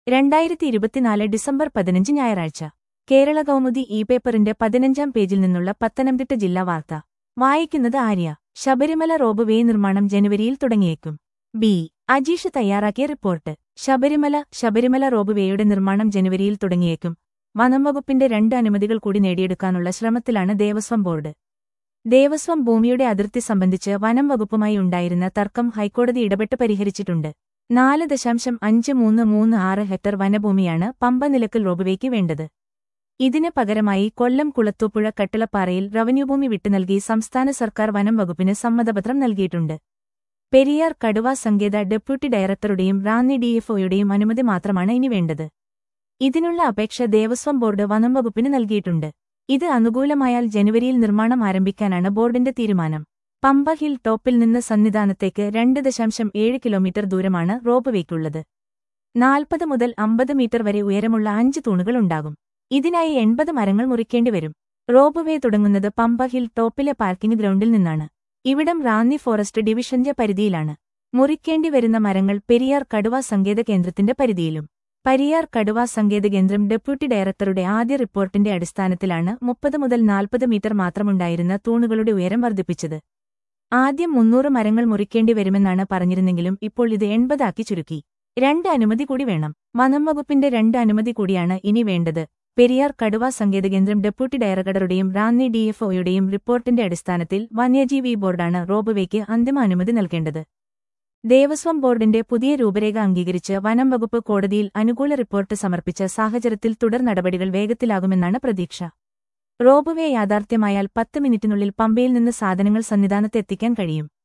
രണ്ടായിരത്തി ഇരുപത്തിനാല് ഡിസംബർ പതിനഞ്ച് ഞായറാഴ്ച കേരള കൗമുദി ഇ പേപ്പറിന്റെ പതിനഞ്ചാം പേജിൽ നിന്നുള്ള പത്തനംതിട്ട ജില്ലാ വാർത്ത വായിക്കുന്നത് ആര്യ ശബരിമല റോബ് വേ നിർമ്മാണം ജനുവരിയിൽ തുടങ്ങിയേക്കും ബി അജീഷ് തയ്യാറാക്കിയ റിപ്പോർട്ട് ശബരിമല ശബരിമല റോബ് വേയുടെ നിർമ്മാണം ജനുവരിയിൽ തുടങ്ങിയേക്കും വനം വകുപ്പിന്റെ രണ്ട് അനുമതികൾ കൂടി നേടിയെടുക്കാനുള്ള ശ്രമത്തിലാണ് ദേവസ്വം ബോർഡ് ദേവസ്വം ഭൂമിയുടെ അതിർത്തി സംബന്ധിച്ച് വനം വകുപ്പുമായി ഉണ്ടായിരുന്ന തർക്കം ഹൈക്കോടതി ഇടപെട്ട് പരിഹരിച്ചിട്ടുണ്ട് നാല് ദശാംശം അഞ്ച് മൂന്ന് മൂന്ന് ആറ് ഹെക്ടർ വനഭൂമിയാണ് പമ്പ നിലക്കൽ റോബുവേക്ക് വേണ്ടത് ഇതിന് പകരമായി കൊല്ലം കുളത്തൂപ്പുഴ കട്ടിളപ്പാറയിൽ റവന്യൂ ഭൂമി വിട്ടുനൽകി സംസ്ഥാന സർക്കാർ വനം വകുപ്പിന് സമ്മതപത്രം നൽകിയിട്ടുണ്ട് പെരിയാർ കടുവ സങ്കേത ഡെപ്യൂട്ടി ഡയറക്ടറുടെയും റാന്നി ഡിഎഫ്ഒയുടെയും അനുമതി മാത്രമാണ് ഇനി വേണ്ടത് ഇതിനുള്ള അപേക്ഷ ദേവസ്വം ബോർഡ് വനം വകുപ്പിന് നൽകിയിട്ടുണ്ട് ഇത് അനുകൂലമായാൽ ജനുവരിയിൽ നിർമ്മാണം ആരംഭിക്കാനാണ് ബോർഡിന്റെ തീരുമാനം പമ്പ ഹിൽ ടോപ്പിൽ നിന്ന് സന്നിധാനത്തേക്ക് രണ്ട് ദശാംശം ഏഴ് കിലോമീറ്റർ ദൂരമാണ് റോപ്പ് വേക്കുള്ളത് നാൽപ്പത് മുതൽ അമ്പത് മീറ്റർ വരെ ഉയരമുള്ള അഞ്ച് തൂണുകളുണ്ടാകും ഇതിനായി എൺപത് മരങ്ങൾ മുറിക്കേണ്ടി വരും റോപ്പ് വേ തുടങ്ങുന്നത് പമ്പ ഹിൽ ടോപ്പിലെ പാർക്കിംഗ് ഗ്രൗണ്ടിൽ നിന്നാണ് ഇവിടം റാന്നി ഫോറസ്റ്റ് ഡിവിഷന്റെ പരിധിയിലാണ് മുറിക്കേണ്ടി വരുന്ന മരങ്ങൾ പെരിയാർ കടുവ സങ്കേത കേന്ദ്രത്തിന്റെ പരിധിയിലും പരിയാർ കടുവ സങ്കേത കേന്ദ്രം ഡെപ്യൂട്ടി ഡയറക്ടറുടെ ആദ്യ റിപ്പോർട്ടിന്റെ അടിസ്ഥാനത്തിലാണ് മുപ്പത് മുതൽ നാൽപ്പത് മീറ്റർ മാത്രമുണ്ടായിരുന്ന തൂണുകളുടെ ഉയരം വർദ്ധിപ്പിച്ചത് ആദ്യം മുന്നൂറ് മരങ്ങൾ മുറിക്കേണ്ടി വരുമെന്നാണ് പറഞ്ഞിരുന്നെങ്കിലും ഇപ്പോൾ ഇത് എൺപതാക്കി ചുരുക്കി രണ്ട് അനുമതി കൂടി വേണം വനം വകുപ്പിന്റെ രണ്ട് അനുമതി കൂടിയാണ് ഇനി വേണ്ടത് പെരിയാർ കടുവ സങ്കേതകേന്ദ്രം ഡെപ്യൂട്ടി ഡയറക്ടറുടെയും റാന്നി ഡിഎഫ്ഒയുടെയും റിപ്പോർട്ടിന്റെ അടിസ്ഥാനത്തിൽ വന്യജീവി ബോർഡാണ് റോബുവേക്ക് അന്തിമ അനുമതി നൽകേണ്ടത് ദേവസ്വം ബോർഡിന്റെ പുതിയ രൂപരേഖ അംഗീകരിച്ച് വനം വകുപ്പ് കോടതിയിൽ അനുകൂല റിപ്പോർട്ട് സമർപ്പിച്ച സാഹചര്യത്തിൽ തുടർ നടപടികൾ വേഗത്തിലാകുമെന്നാണ് പ്രതീക്ഷ റോബുവേ യാഥാർത്ഥ്യമായാൽ പത്ത് മിനിറ്റിനുള്ളിൽ പമ്പയിൽ നിന്ന് സാധനങ്ങൾ സന്നിധാനത്ത് എത്തിക്കാൻ കഴിയും